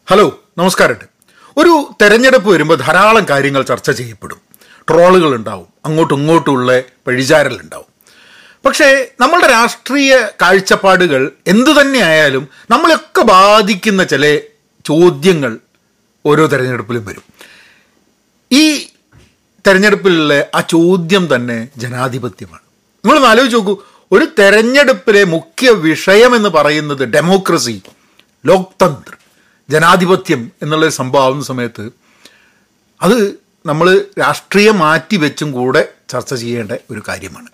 hello നമസ്കാരമുണ്ട് ഒരു തെരഞ്ഞെടുപ്പ് വരുമ്പോൾ ധാരാളം കാര്യങ്ങൾ ചർച്ച ചെയ്യപ്പെടും ട്രോളുകൾ ഉണ്ടാവും അങ്ങോട്ടും ഇങ്ങോട്ടുമുള്ള പഴിചാരലുണ്ടാവും പക്ഷേ നമ്മളുടെ രാഷ്ട്രീയ കാഴ്ചപ്പാടുകൾ എന്തു തന്നെയായാലും നമ്മളെയൊക്കെ ബാധിക്കുന്ന ചില ചോദ്യങ്ങൾ ഓരോ തെരഞ്ഞെടുപ്പിലും വരും ഈ തെരഞ്ഞെടുപ്പിലുള്ള ആ ചോദ്യം തന്നെ ജനാധിപത്യമാണ് നിങ്ങളൊന്ന് ആലോചിച്ച് നോക്കൂ ഒരു തെരഞ്ഞെടുപ്പിലെ മുഖ്യ വിഷയം എന്ന് പറയുന്നത് ഡെമോക്രസി ലോക്തന്ത്ര ജനാധിപത്യം എന്നുള്ളൊരു സംഭവം ആവുന്ന സമയത്ത് അത് നമ്മൾ രാഷ്ട്രീയം മാറ്റി വെച്ചും കൂടെ ചർച്ച ചെയ്യേണ്ട ഒരു കാര്യമാണ്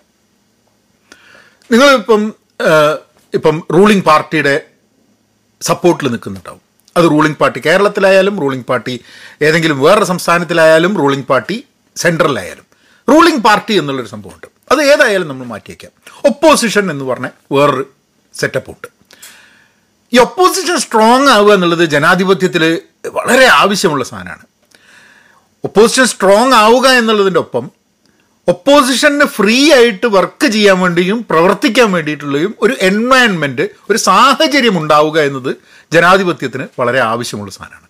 നിങ്ങളിപ്പം ഏഹ്, ഇപ്പം റൂളിംഗ് പാർട്ടിയുടെ സപ്പോർട്ടിൽ നിൽക്കുന്നുണ്ടാവും അത് റൂളിംഗ് പാർട്ടി കേരളത്തിലായാലും റൂളിംഗ് പാർട്ടി ഏതെങ്കിലും വേറൊരു സംസ്ഥാനത്തിലായാലും റൂളിംഗ് പാർട്ടി സെൻട്രലിലായാലും റൂളിംഗ് പാർട്ടി എന്നുള്ളൊരു സംഭവമുണ്ട് അത് ഏതായാലും നമ്മൾ മാറ്റിയേക്കാം ഒപ്പോസിഷൻ എന്ന് പറഞ്ഞ വേറൊരു സെറ്റപ്പ് ഉണ്ട് ഈ ഒപ്പോസിഷൻ സ്ട്രോങ് ആവുക എന്നുള്ളത് ജനാധിപത്യത്തിൽ വളരെ ആവശ്യമുള്ള സാധനമാണ് ഒപ്പോസിഷൻ സ്ട്രോങ് ആവുക എന്നുള്ളതിൻ്റെ ഒപ്പം ഒപ്പോസിഷന് ഫ്രീ ആയിട്ട് വർക്ക് ചെയ്യാൻ വേണ്ടിയും പ്രവർത്തിക്കാൻ വേണ്ടിയിട്ടുള്ളയും ഒരു എൻവയൺമെൻറ്റ് ഒരു സാഹചര്യം ഉണ്ടാവുക എന്നത് ജനാധിപത്യത്തിന് വളരെ ആവശ്യമുള്ള സാധനമാണ്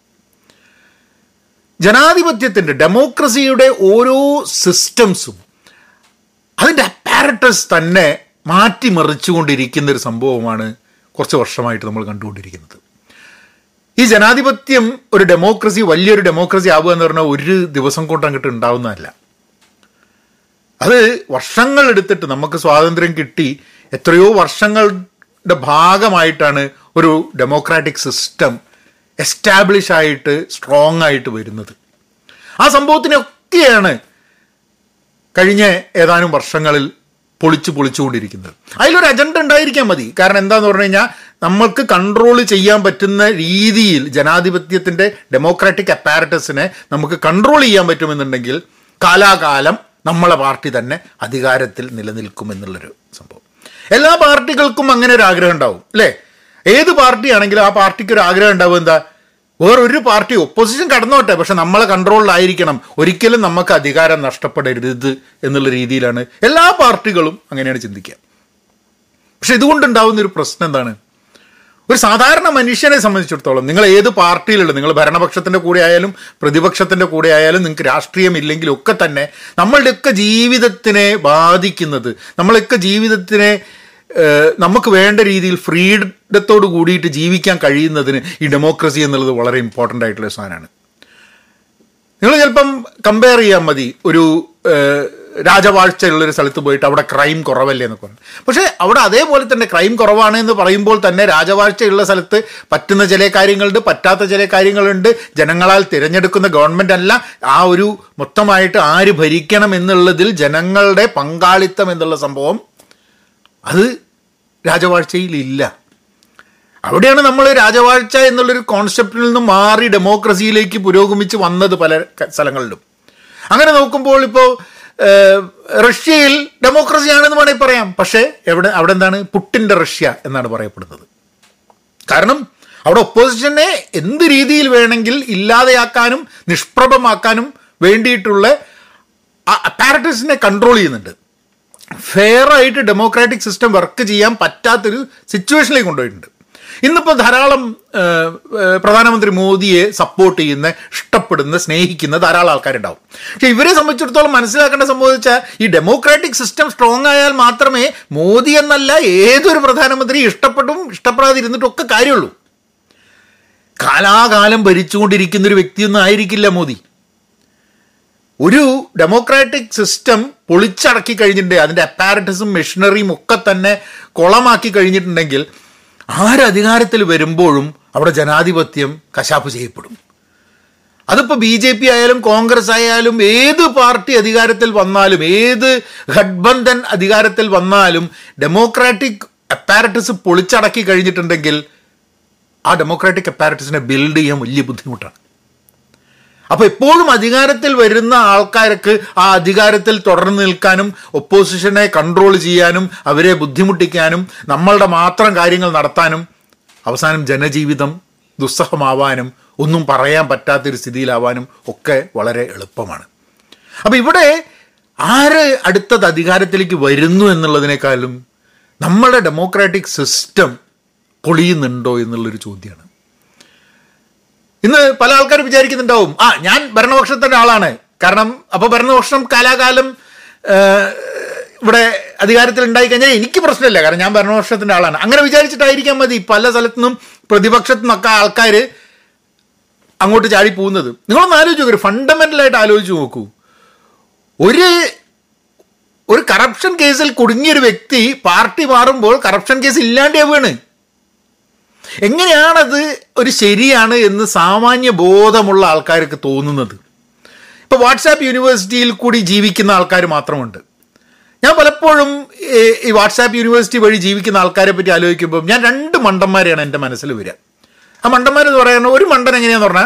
ജനാധിപത്യത്തിൻ്റെ ഡെമോക്രസിയുടെ ഓരോ സിസ്റ്റംസും അതിൻ്റെ അപ്പാരറ്റസ് തന്നെ മാറ്റിമറിച്ചുകൊണ്ടിരിക്കുന്ന ഒരു സംഭവമാണ് കുറച്ച് വർഷമായിട്ട് നമ്മൾ കണ്ടുകൊണ്ടിരിക്കുന്നത് ഈ ജനാധിപത്യം ഒരു ഡെമോക്രസി വലിയൊരു ഡെമോക്രസി ആവുക എന്ന് പറഞ്ഞാൽ ഒരു ദിവസം കൊണ്ട് അങ്ങോട്ട് ഉണ്ടാവുന്നതല്ല അത് വർഷങ്ങൾ എടുത്തിട്ട് നമുക്ക് സ്വാതന്ത്ര്യം കിട്ടി എത്രയോ വർഷങ്ങളുടെ ഭാഗമായിട്ടാണ് ഒരു ഡെമോക്രാറ്റിക് സിസ്റ്റം എസ്റ്റാബ്ലിഷ് ആയിട്ട് സ്ട്രോങ് ആയിട്ട് വരുന്നത് ആ സംഭവത്തിനൊക്കെയാണ് കഴിഞ്ഞ ഏതാനും വർഷങ്ങളിൽ പൊളിച്ചു പൊളിച്ചുകൊണ്ടിരിക്കുന്നത് അതിലൊരു അജണ്ട ഉണ്ടായിരിക്കാൻ മതി കാരണം എന്താന്ന് പറഞ്ഞു കഴിഞ്ഞാൽ നമ്മൾക്ക് കൺട്രോൾ ചെയ്യാൻ പറ്റുന്ന രീതിയിൽ ജനാധിപത്യത്തിൻ്റെ ഡെമോക്രാറ്റിക് അപ്പാരറ്റസിനെ നമുക്ക് കൺട്രോൾ ചെയ്യാൻ പറ്റുമെന്നുണ്ടെങ്കിൽ കാലാകാലം നമ്മളെ പാർട്ടി തന്നെ അധികാരത്തിൽ നിലനിൽക്കുമെന്നുള്ളൊരു സംഭവം എല്ലാ പാർട്ടികൾക്കും അങ്ങനെ ഒരു ആഗ്രഹം ഉണ്ടാവും അല്ലേ ഏത് പാർട്ടിയാണെങ്കിലും ആ പാർട്ടിക്ക് ഒരു ആഗ്രഹം ഉണ്ടാവും എന്താ വേറൊരു പാർട്ടി ഒപ്പോസിഷൻ കടന്നോട്ടെ പക്ഷെ നമ്മളെ കൺട്രോളിലായിരിക്കണം ഒരിക്കലും നമുക്ക് അധികാരം നഷ്ടപ്പെടരുത് എന്നുള്ള രീതിയിലാണ് എല്ലാ പാർട്ടികളും അങ്ങനെയാണ് ചിന്തിക്കുക പക്ഷെ ഇതുകൊണ്ടുണ്ടാവുന്ന ഒരു പ്രശ്നം എന്താണ് ഒരു സാധാരണ മനുഷ്യനെ സംബന്ധിച്ചിടത്തോളം നിങ്ങൾ ഏത് പാർട്ടിയിലുള്ള നിങ്ങൾ ഭരണപക്ഷത്തിൻ്റെ കൂടെ ആയാലും പ്രതിപക്ഷത്തിൻ്റെ കൂടെ ആയാലും നിങ്ങൾക്ക് രാഷ്ട്രീയം ഇല്ലെങ്കിലും ഒക്കെ തന്നെ നമ്മളുടെയൊക്കെ ജീവിതത്തിനെ ബാധിക്കുന്നത് നമ്മളൊക്കെ ജീവിതത്തിനെ ഏഹ്, നമുക്ക് വേണ്ട രീതിയിൽ ഫ്രീഡത്തോട് കൂടിയിട്ട് ജീവിക്കാൻ കഴിയുന്നതിന് ഈ ഡെമോക്രസി എന്നുള്ളത് വളരെ ഇമ്പോർട്ടൻ്റ് ആയിട്ടുള്ള ഒരു സാധനമാണ് നിങ്ങൾ ചിലപ്പം കമ്പയർ ചെയ്യാൻ മതി ഒരു ഏഹ്, രാജവാഴ്ചയുള്ളൊരു സ്ഥലത്ത് പോയിട്ട് അവിടെ ക്രൈം കുറവല്ലേ എന്നൊക്കെ പറഞ്ഞു പക്ഷേ അവിടെ അതേപോലെ തന്നെ ക്രൈം കുറവാണ് എന്ന് പറയുമ്പോൾ തന്നെ രാജവാഴ്ചയുള്ള സ്ഥലത്ത് പറ്റുന്ന ചില കാര്യങ്ങളുണ്ട് പറ്റാത്ത ചില കാര്യങ്ങളുണ്ട് ജനങ്ങളാൽ തിരഞ്ഞെടുക്കുന്ന ഗവൺമെൻറ് അല്ല ആ ഒരു മൊത്തമായിട്ട് ആര് ഭരിക്കണം എന്നുള്ളതിൽ ജനങ്ങളുടെ പങ്കാളിത്തം എന്നുള്ള സംഭവം അത് രാജവാഴ്ചയിൽ ഇല്ല അവിടെയാണ് നമ്മൾ രാജവാഴ്ച എന്നുള്ളൊരു കോൺസെപ്റ്റിൽ നിന്ന് മാറി ഡെമോക്രസിയിലേക്ക് പുരോഗമിച്ച് വന്നത് പല ക- സ്ഥലങ്ങളിലും അങ്ങനെ നോക്കുമ്പോൾ ഇപ്പോൾ റഷ്യയിൽ ഡെമോക്രസിയാണെന്ന് വേണമെങ്കിൽ പറയാം പക്ഷേ എവിടെ അവിടെ എന്താണ് പുട്ടിൻ്റെ റഷ്യ എന്നാണ് പറയപ്പെടുന്നത് കാരണം അവിടെ ഒപ്പോസിഷനെ എന്ത് രീതിയിൽ വേണമെങ്കിൽ ഇല്ലാതെയാക്കാനും നിഷ്പ്രഭമാക്കാനും വേണ്ടിയിട്ടുള്ള അപ്പാരറ്റസിനെ കൺട്രോൾ ചെയ്യുന്നുണ്ട് ഫെയർ ആയിട്ട് ഡെമോക്രാറ്റിക് സിസ്റ്റം വർക്ക് ചെയ്യാൻ പറ്റാത്തൊരു സിറ്റുവേഷനിലേക്ക് കൊണ്ടുപോയിട്ടുണ്ട് ഇന്നിപ്പോൾ ധാരാളം ഏഹ്, ഏഹ്, പ്രധാനമന്ത്രി മോദിയെ സപ്പോർട്ട് ചെയ്യുന്ന ഇഷ്ടപ്പെടുന്ന സ്നേഹിക്കുന്ന ധാരാളം ആൾക്കാരുണ്ടാവും പക്ഷെ ഇവരെ സംബന്ധിച്ചിടത്തോളം മനസ്സിലാക്കേണ്ട സംഭവിച്ചാൽ ഈ ഡെമോക്രാറ്റിക് സിസ്റ്റം സ്ട്രോങ് ആയാൽ മാത്രമേ മോദി എന്നല്ല ഏതൊരു പ്രധാനമന്ത്രി ഇഷ്ടപ്പെട്ടും ഇഷ്ടപ്പെടാതിരുന്നിട്ടും ഒക്കെ കാര്യമുള്ളൂ കാലാകാലം ഭരിച്ചുകൊണ്ടിരിക്കുന്ന ഒരു വ്യക്തിയൊന്നും ആയിരിക്കില്ല മോദി ഒരു ഡെമോക്രാറ്റിക് സിസ്റ്റം പൊളിച്ചടക്കി കഴിഞ്ഞിട്ടുണ്ട് അതിൻ്റെ അപ്പാരറ്റസും മെഷീനറിയും ഒക്കെ തന്നെ കുളമാക്കി കഴിഞ്ഞിട്ടുണ്ടെങ്കിൽ ആരധികാരത്തിൽ വരുമ്പോഴും അവിടെ ജനാധിപത്യം കശാപ്പ് ചെയ്യപ്പെടും അതിപ്പോൾ ബി ജെ പി ആയാലും കോൺഗ്രസ് ആയാലും ഏത് പാർട്ടി അധികാരത്തിൽ വന്നാലും ഏത് ഗഡ്ബന്ധൻ അധികാരത്തിൽ വന്നാലും ഡെമോക്രാറ്റിക് അപ്പാരറ്റസ് പൊളിച്ചടക്കി കഴിഞ്ഞിട്ടുണ്ടെങ്കിൽ ആ ഡെമോക്രാറ്റിക് അപ്പാരറ്റസിനെ ബിൽഡ് ചെയ്യാൻ വലിയ ബുദ്ധിമുട്ടാണ് അപ്പോൾ എപ്പോഴും അധികാരത്തിൽ വരുന്ന ആൾക്കാർക്ക് ആ അധികാരത്തിൽ തുടർന്ന് നിൽക്കാനും ഒപ്പോസിഷനെ കൺട്രോൾ ചെയ്യാനും അവരെ ബുദ്ധിമുട്ടിക്കാനും നമ്മളുടെ മാത്രം കാര്യങ്ങൾ നടത്താനും അവസാനം ജനജീവിതം ദുസ്സഹമാവാനും ഒന്നും പറയാൻ പറ്റാത്തൊരു സ്ഥിതിയിലാവാനും ഒക്കെ വളരെ എളുപ്പമാണ് അപ്പോൾ ഇവിടെ ആര് അടുത്തത് അധികാരത്തിലേക്ക് വരുന്നു എന്നുള്ളതിനേക്കാളും നമ്മളുടെ ഡെമോക്രാറ്റിക് സിസ്റ്റം പൊളിയുന്നുണ്ടോ എന്നുള്ളൊരു ചോദ്യമാണ് ഇന്ന് പല ആൾക്കാർ വിചാരിക്കുന്നുണ്ടാവും ആ ഞാൻ ഭരണപക്ഷത്തിൻ്റെ ആളാണ് കാരണം അപ്പോൾ ഭരണപക്ഷം കാലാകാലം ആ, ഇവിടെ അധികാരത്തിൽ ഉണ്ടായി കഴിഞ്ഞാൽ എനിക്ക് പ്രശ്നമില്ല കാരണം ഞാൻ ഭരണപക്ഷത്തിൻ്റെ ആളാണ് അങ്ങനെ വിചാരിച്ചിട്ടായിരിക്കാം മതി പല സ്ഥലത്തു നിന്നും പ്രതിപക്ഷത്തു നിന്നൊക്കെ ആൾക്കാർ അങ്ങോട്ട് ചാടി പോകുന്നത് നിങ്ങളൊന്ന് ആലോചിച്ച് നോക്കൂ ഒരു ഫണ്ടമെൻ്റലായിട്ട് ആലോചിച്ച് നോക്കൂ ഒരു ഒരു കറപ്ഷൻ കേസിൽ കുടുങ്ങിയൊരു വ്യക്തി പാർട്ടി മാറുമ്പോൾ കറപ്ഷൻ കേസ് ഇല്ലാണ്ടാവുകയാണ് എങ്ങനെയാണത് ഒരു ശരിയാണ് എന്ന് സാമാന്യ ബോധമുള്ള ആൾക്കാർക്ക് തോന്നുന്നത് ഇപ്പോൾ വാട്സാപ്പ് യൂണിവേഴ്സിറ്റിയിൽ കൂടി ജീവിക്കുന്ന ആൾക്കാർ മാത്രമുണ്ട് ഞാൻ പലപ്പോഴും ഈ- ഈ വാട്സാപ്പ് യൂണിവേഴ്സിറ്റി വഴി ജീവിക്കുന്ന ആൾക്കാരെ പറ്റി ആലോചിക്കുമ്പോൾ ഞാൻ രണ്ട് മണ്ടന്മാരെയാണ് എൻ്റെ മനസ്സിൽ വരിക ആ മണ്ടന്മാരെന്ന് പറയുന്നത് ഒരു മണ്ടൻ എങ്ങനെയാന്ന് പറഞ്ഞാൽ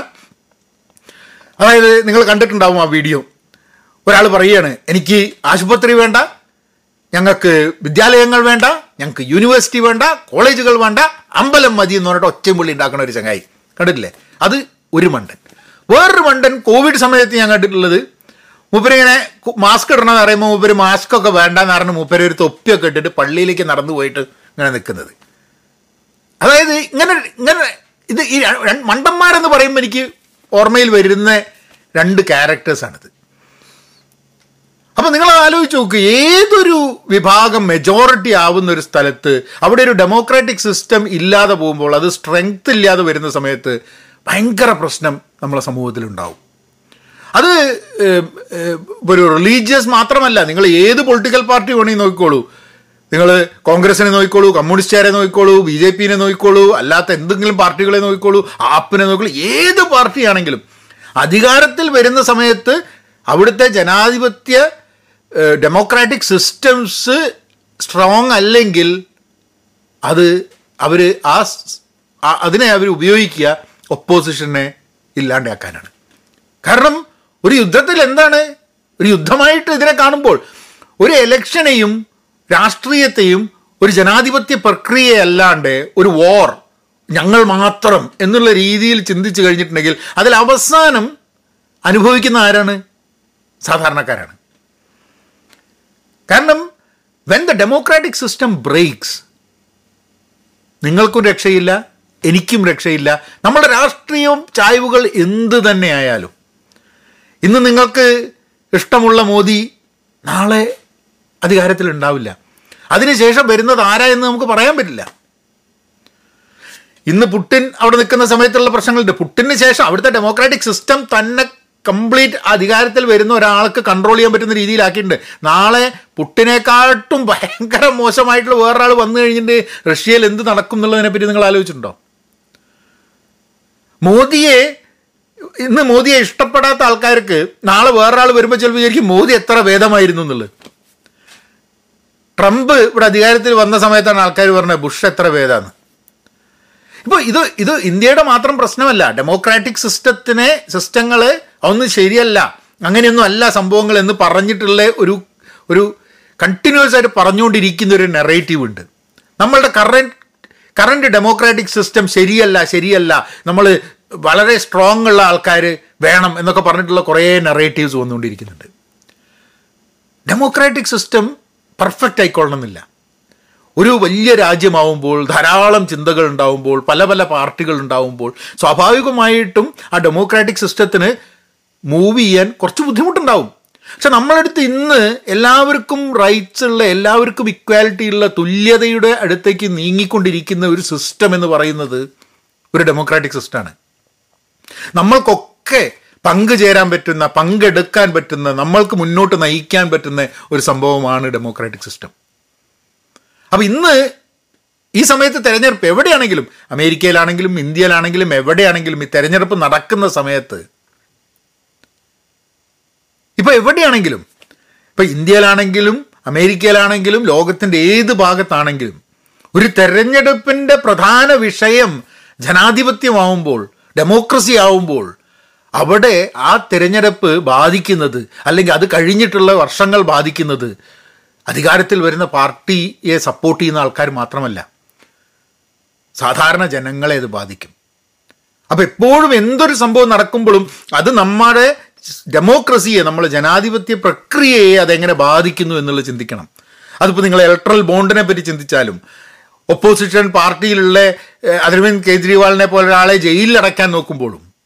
അതായത് നിങ്ങൾ കണ്ടിട്ടുണ്ടാവും ആ വീഡിയോ ഒരാൾ പറയുകയാണ് എനിക്ക് ആശുപത്രി വേണ്ട ഞങ്ങൾക്ക് വിദ്യാലയങ്ങൾ വേണ്ട ഞങ്ങൾക്ക് യൂണിവേഴ്സിറ്റി വേണ്ട കോളേജുകൾ വേണ്ട അമ്പലം മതി എന്ന് പറഞ്ഞിട്ട് ഒച്ചയും പുള്ളി ഉണ്ടാക്കുന്ന ഒരു ചങ്ങായി കണ്ടിട്ടില്ലേ അത് ഒരു മണ്ടൻ വേറൊരു മണ്ടൻ കോവിഡ് സമയത്ത് ഞാൻ കണ്ടിട്ടുള്ളത് മൂപ്പരിങ്ങനെ കു- മാസ്ക് ഇടണമെന്ന് പറയുമ്പോൾ മൂപ്പര് മാസ്ക് ഒക്കെ വേണ്ടെന്ന് പറഞ്ഞ് മൂപ്പര് ഒരു തൊപ്പിയൊക്കെ ഇട്ടിട്ട് പള്ളിയിലേക്ക് നടന്നു പോയിട്ട് ഇങ്ങനെ നിൽക്കുന്നത് അതായത് ഇങ്ങനെ ഇങ്ങനെ ഇത് ഈ ര- ര- മണ്ടന്മാരെന്ന് പറയുമ്പോൾ എനിക്ക് ഓർമ്മയിൽ വരുന്ന രണ്ട് ക്യാരക്ടേഴ്സാണിത് അപ്പം നിങ്ങൾ ആലോചിച്ച് നോക്ക് ഏതൊരു വിഭാഗം മെജോറിറ്റി ആവുന്ന ഒരു സ്ഥലത്ത് അവിടെ ഒരു ഡെമോക്രാറ്റിക് സിസ്റ്റം ഇല്ലാതെ പോകുമ്പോൾ അത് സ്ട്രെങ്ത് ഇല്ലാതെ വരുന്ന സമയത്ത് ഭയങ്കര പ്രശ്നം നമ്മളെ സമൂഹത്തിലുണ്ടാവും അത് ഏഹ്, ഏഹ്, ഒരു റിലീജിയസ് മാത്രമല്ല നിങ്ങൾ ഏത് പൊളിറ്റിക്കൽ പാർട്ടി വേണമെങ്കിൽ നോക്കിക്കോളൂ നിങ്ങൾ കോൺഗ്രസിനെ നോക്കിക്കോളൂ കമ്മ്യൂണിസ്റ്റുകാരെ നോക്കിക്കോളൂ ബി ജെ പിനെ നോക്കിക്കോളൂ അല്ലാത്ത എന്തെങ്കിലും പാർട്ടികളെ നോക്കിക്കോളൂ ആപ്പിനെ നോക്കിക്കോളൂ ഏത് പാർട്ടിയാണെങ്കിലും അധികാരത്തിൽ വരുന്ന സമയത്ത് അവിടുത്തെ ജനാധിപത്യ ഡെമോക്രാറ്റിക് സിസ്റ്റംസ് സ്ട്രോങ് അല്ലെങ്കിൽ അത് അവർ ആ സ്- ആ- അതിനെ അവർ ഉപയോഗിക്കുക ഒപ്പോസിഷനെ ഇല്ലാണ്ടാക്കാനാണ് കാരണം ഒരു യുദ്ധത്തിൽ എന്താണ് ഒരു യുദ്ധമായിട്ട് ഇതിനെ കാണുമ്പോൾ ഒരു എലക്ഷനെയും രാഷ്ട്രീയത്തെയും ഒരു ജനാധിപത്യ പ്രക്രിയയല്ലാണ്ട് ഒരു വാർ ഞങ്ങൾ മാത്രം എന്നുള്ള രീതിയിൽ ചിന്തിച്ചു കഴിഞ്ഞിട്ടുണ്ടെങ്കിൽ അതിൽ അവസാനം അനുഭവിക്കുന്ന ആരാണ് സാധാരണക്കാരാണ് കാരണം when the democratic system breaks നിങ്ങൾക്കും രക്ഷയില്ല എനിക്കും രക്ഷയില്ല നമ്മുടെ രാഷ്ട്രീയവും ചായ്വുകൾ എന്ത് തന്നെ ആയാലും ഇന്ന് നിങ്ങൾക്ക് ഇഷ്ടമുള്ള മോദി നാളെ അധികാരത്തിൽ ഉണ്ടാവില്ല അതിനുശേഷം വരുന്നത് ആരാ എന്ന് നമുക്ക് പറയാൻ പറ്റില്ല ഇന്ന് പുട്ടിൻ അവിടെ നിൽക്കുന്ന സമയത്തുള്ള പ്രശ്നങ്ങളുണ്ട് പുട്ടിന് ശേഷം അവിടുത്തെ ഡെമോക്രാറ്റിക് സിസ്റ്റം തന്നെ കംപ്ലീറ്റ് അധികാരത്തിൽ വരുന്ന ഒരാൾക്ക് കൺട്രോൾ ചെയ്യാൻ പറ്റുന്ന രീതിയിലാക്കിയിട്ടുണ്ട് നാളെ പുട്ടിനെക്കാട്ടും ഭയങ്കര മോശമായിട്ടുള്ള വേറൊരാൾ വന്നു കഴിഞ്ഞിട്ട് റഷ്യയിൽ എന്ത് നടക്കും എന്നുള്ളതിനെ പറ്റി നിങ്ങൾ ആലോചിച്ചിട്ടുണ്ടോ മോദിയെ ഇന്ന് മോദിയെ ഇഷ്ടപ്പെടാത്ത ആൾക്കാർക്ക് നാളെ വേറൊരാൾ വരുമ്പോൾ ചിലപ്പോൾ വിചാരിക്കും മോദി എത്ര ഭേദമായിരുന്നു എന്നുള്ളത് ട്രംപ് ഇവിടെ അധികാരത്തിൽ വന്ന സമയത്താണ് ആൾക്കാർ പറഞ്ഞത് ബുഷ് എത്ര ഭേദമാണ് ഇപ്പോൾ ഇത് ഇത് ഇന്ത്യയുടെ മാത്രം പ്രശ്നമല്ല ഡെമോക്രാറ്റിക് സിസ്റ്റത്തിനെ സിസ്റ്റങ്ങൾ അതൊന്നും ശരിയല്ല അങ്ങനെയൊന്നും അല്ല സംഭവങ്ങൾ എന്ന് പറഞ്ഞിട്ടുള്ള ഒരു ഒരു കണ്ടിന്യൂസ് ആയിട്ട് പറഞ്ഞുകൊണ്ടിരിക്കുന്ന ഒരു നെറേറ്റീവ് ഉണ്ട് നമ്മളുടെ കറൻറ്റ് കറൻറ്റ് ഡെമോക്രാറ്റിക് സിസ്റ്റം ശരിയല്ല ശരിയല്ല നമ്മൾ വളരെ സ്ട്രോങ് ഉള്ള ആൾക്കാർ വേണം എന്നൊക്കെ പറഞ്ഞിട്ടുള്ള കുറേ നെറേറ്റീവ്സ് വന്നുകൊണ്ടിരിക്കുന്നുണ്ട് ഡെമോക്രാറ്റിക് സിസ്റ്റം പെർഫെക്റ്റ് ആയിക്കൊള്ളണമെന്നില്ല ഒരു വലിയ രാജ്യമാവുമ്പോൾ ധാരാളം ചിന്തകൾ ഉണ്ടാവുമ്പോൾ പല പല പാർട്ടികൾ ഉണ്ടാവുമ്പോൾ സ്വാഭാവികമായിട്ടും ആ ഡെമോക്രാറ്റിക് സിസ്റ്റത്തിന് മൂവ് ചെയ്യാൻ കുറച്ച് ബുദ്ധിമുട്ടുണ്ടാവും പക്ഷെ നമ്മളടുത്ത് ഇന്ന് എല്ലാവർക്കും റൈറ്റ്സ് ഉള്ള എല്ലാവർക്കും ഇക്വാലിറ്റി ഉള്ള തുല്യതയുടെ അടുത്തേക്ക് നീങ്ങിക്കൊണ്ടിരിക്കുന്ന ഒരു സിസ്റ്റം എന്ന് പറയുന്നത് ഒരു ഡെമോക്രാറ്റിക് സിസ്റ്റമാണ് നമ്മൾക്കൊക്കെ പങ്കുചേരാൻ പറ്റുന്ന പങ്കെടുക്കാൻ പറ്റുന്ന നമ്മൾക്ക് മുന്നോട്ട് നയിക്കാൻ പറ്റുന്ന ഒരു സംഭവമാണ് ഡെമോക്രാറ്റിക് സിസ്റ്റം അപ്പം ഇന്ന് ഈ സമയത്ത് തെരഞ്ഞെടുപ്പ് എവിടെയാണെങ്കിലും അമേരിക്കയിലാണെങ്കിലും ഇന്ത്യയിലാണെങ്കിലും എവിടെയാണെങ്കിലും ഈ തെരഞ്ഞെടുപ്പ് നടക്കുന്ന സമയത്ത് ഇപ്പൊ എവിടെയാണെങ്കിലും ഇപ്പൊ ഇന്ത്യയിലാണെങ്കിലും അമേരിക്കയിലാണെങ്കിലും ലോകത്തിന്റെ ഏത് ഭാഗത്താണെങ്കിലും ഒരു തെരഞ്ഞെടുപ്പിന്റെ പ്രധാന വിഷയം ജനാധിപത്യമാവുമ്പോൾ ഡെമോക്രസി ആവുമ്പോൾ അവിടെ ആ തിരഞ്ഞെടുപ്പ് ബാധിക്കുന്നത് അല്ലെങ്കിൽ അത് കഴിഞ്ഞിട്ടുള്ള വർഷങ്ങൾ ബാധിക്കുന്നത് അധികാരത്തിൽ വരുന്ന പാർട്ടിയെ സപ്പോർട്ട് ചെയ്യുന്ന ആൾക്കാർ മാത്രമല്ല സാധാരണ ജനങ്ങളെ അത് ബാധിക്കും അപ്പം എപ്പോഴും എന്തൊരു സംഭവം നടക്കുമ്പോഴും അത് നമ്മുടെ ഡെമോക്രസിയെ നമ്മുടെ ജനാധിപത്യ പ്രക്രിയയെ അതെങ്ങനെ ബാധിക്കുന്നു എന്നുള്ളത് ചിന്തിക്കണം അതിപ്പോൾ നിങ്ങൾ ഇലക്ട്രൽ ബോണ്ടിനെ പറ്റി ചിന്തിച്ചാലും ഒപ്പോസിഷൻ പാർട്ടിയിലുള്ള ഏഹ്, അരവിന്ദ് കെജ്രിവാളിനെ പോലെ ഒരാളെ ജയിലിൽ അടയ്ക്കാൻ നോക്കുമ്പോഴും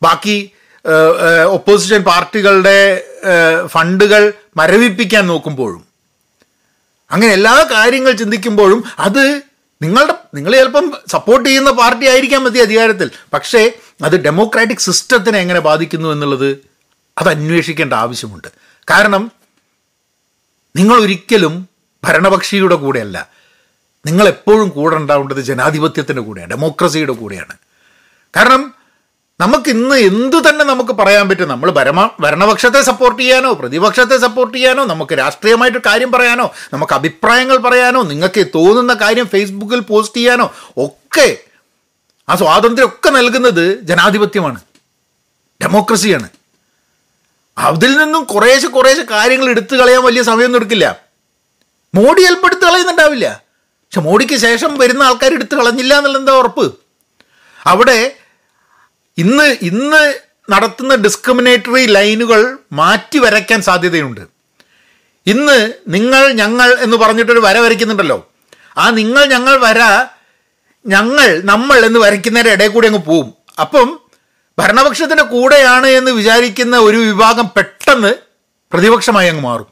ബാക്കി ഒപ്പോസിഷൻ പാർട്ടികളുടെ ഫണ്ടുകൾ മരവിപ്പിക്കാൻ നോക്കുമ്പോഴും അങ്ങനെ എല്ലാ കാര്യങ്ങൾ ചിന്തിക്കുമ്പോഴും അത് നിങ്ങളുടെ നിങ്ങൾ ചിലപ്പം സപ്പോർട്ട് ചെയ്യുന്ന പാർട്ടി ആയിരിക്കാൻ മതി അധികാരത്തിൽ പക്ഷേ അത് ഡെമോക്രാറ്റിക് സിസ്റ്റത്തിനെ എങ്ങനെ ബാധിക്കുന്നു എന്നുള്ളത് അത് അന്വേഷിക്കേണ്ട ആവശ്യമുണ്ട് കാരണം നിങ്ങൾ ഒരിക്കലും ഭരണപക്ഷിയുടെ കൂടെയല്ല നിങ്ങൾ എപ്പോഴും കൂടെ ഉണ്ടാവേണ്ടത് ജനാധിപത്യത്തിൻ്റെ കൂടെയാണ് ഡെമോക്രസിയുടെ കൂടെയാണ് കാരണം നമുക്ക് ഇന്ന് എന്തു തന്നെ നമുക്ക് പറയാൻ പറ്റും നമ്മൾ ഭരണ ഭരണപക്ഷത്തെ സപ്പോർട്ട് ചെയ്യാനോ പ്രതിപക്ഷത്തെ സപ്പോർട്ട് ചെയ്യാനോ നമുക്ക് രാഷ്ട്രീയമായിട്ട് കാര്യം പറയാനോ നമുക്ക് അഭിപ്രായങ്ങൾ പറയാനോ നിങ്ങൾക്ക് തോന്നുന്ന കാര്യം ഫേസ്ബുക്കിൽ പോസ്റ്റ് ചെയ്യാനോ ഒക്കെ ആ സ്വാതന്ത്ര്യം ഒക്കെ നൽകുന്നത് ജനാധിപത്യമാണ് ഡെമോക്രസിയാണ് അതിൽ നിന്നും കുറേശ്ശെ കുറേശ്ശെ കാര്യങ്ങൾ എടുത്തു കളയാൻ വലിയ സമയമൊന്നും എടുക്കില്ല മോഡി ചിലപ്പോൾ എടുത്തു കളയുന്നുണ്ടാവില്ല പക്ഷെ മോഡിക്ക് ശേഷം വരുന്ന ആൾക്കാർ എടുത്തു കളഞ്ഞില്ല എന്നുള്ള എന്താ ഉറപ്പ് അവിടെ ഇന്ന് ഇന്ന് നടത്തുന്ന ഡിസ്ക്രിമിനേറ്ററി ലൈനുകൾ മാറ്റി വരയ്ക്കാൻ സാധ്യതയുണ്ട് ഇന്ന് നിങ്ങൾ ഞങ്ങൾ എന്ന് പറഞ്ഞിട്ടൊരു വര വരയ്ക്കുന്നുണ്ടല്ലോ ആ നിങ്ങൾ ഞങ്ങൾ വര ഞങ്ങൾ നമ്മൾ എന്ന് വരയ്ക്കുന്നതിൻ്റെ ഇടയിൽ കൂടി അങ്ങ് പോവും അപ്പം ഭരണപക്ഷത്തിൻ്റെ കൂടെയാണ് എന്ന് വിചാരിക്കുന്ന ഒരു വിഭാഗം പെട്ടെന്ന് പ്രതിപക്ഷമായി അങ്ങ് മാറും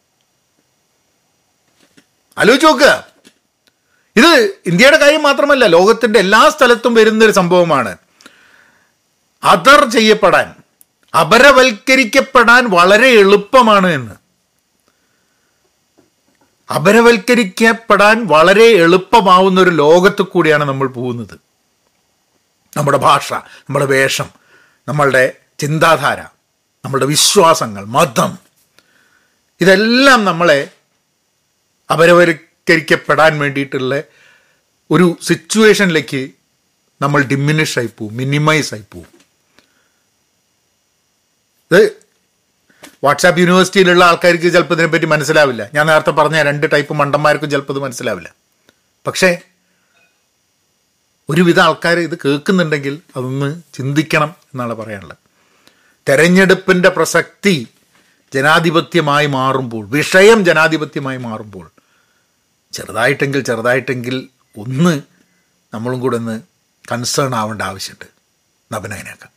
ആലോചിച്ച് നോക്കുക ഇത് ഇന്ത്യയുടെ കാര്യം മാത്രമല്ല ലോകത്തിൻ്റെ എല്ലാ സ്ഥലത്തും വരുന്നൊരു സംഭവമാണ് അതർ ചെയ്യപ്പെടാൻ അപരവൽക്കരിക്കപ്പെടാൻ വളരെ എളുപ്പമാണ് എന്ന് അപരവൽക്കരിക്കപ്പെടാൻ വളരെ എളുപ്പമാവുന്ന ഒരു ലോകത്ത് കൂടിയാണ് നമ്മൾ പോകുന്നത് നമ്മുടെ ഭാഷ നമ്മുടെ വേഷം നമ്മളുടെ ചിന്താധാര നമ്മളുടെ വിശ്വാസങ്ങൾ മതം ഇതെല്ലാം നമ്മളെ അപരവൽക്കരിക്കപ്പെടാൻ വേണ്ടിയിട്ടുള്ള ഒരു സിറ്റുവേഷനിലേക്ക് നമ്മൾ ഡിമിനിഷ് ആയി പോവും മിനിമൈസ് ആയി പോവും ഇത് വാട്സാപ്പ് യൂണിവേഴ്സിറ്റിയിലുള്ള ആൾക്കാർക്ക് ചിലപ്പോൾ ഇതിനെപ്പറ്റി മനസ്സിലാവില്ല ഞാൻ നേരത്തെ പറഞ്ഞ രണ്ട് ടൈപ്പ് മണ്ടന്മാർക്കും ചിലപ്പോൾ ഇത് മനസ്സിലാവില്ല പക്ഷേ ഒരുവിധ ആൾക്കാർ ഇത് കേൾക്കുന്നുണ്ടെങ്കിൽ അതൊന്ന് ചിന്തിക്കണം എന്നാണ് പറയാനുള്ളത് തെരഞ്ഞെടുപ്പിൻ്റെ പ്രസക്തി ജനാധിപത്യമായി മാറുമ്പോൾ വിഷയം ജനാധിപത്യമായി മാറുമ്പോൾ ചെറുതായിട്ടെങ്കിൽ ചെറുതായിട്ടെങ്കിൽ ഒന്ന് നമ്മളും കൂടെ ഒന്ന് കൺസേൺ ആവേണ്ട ആവശ്യമുണ്ട് നബനയനേക്കാം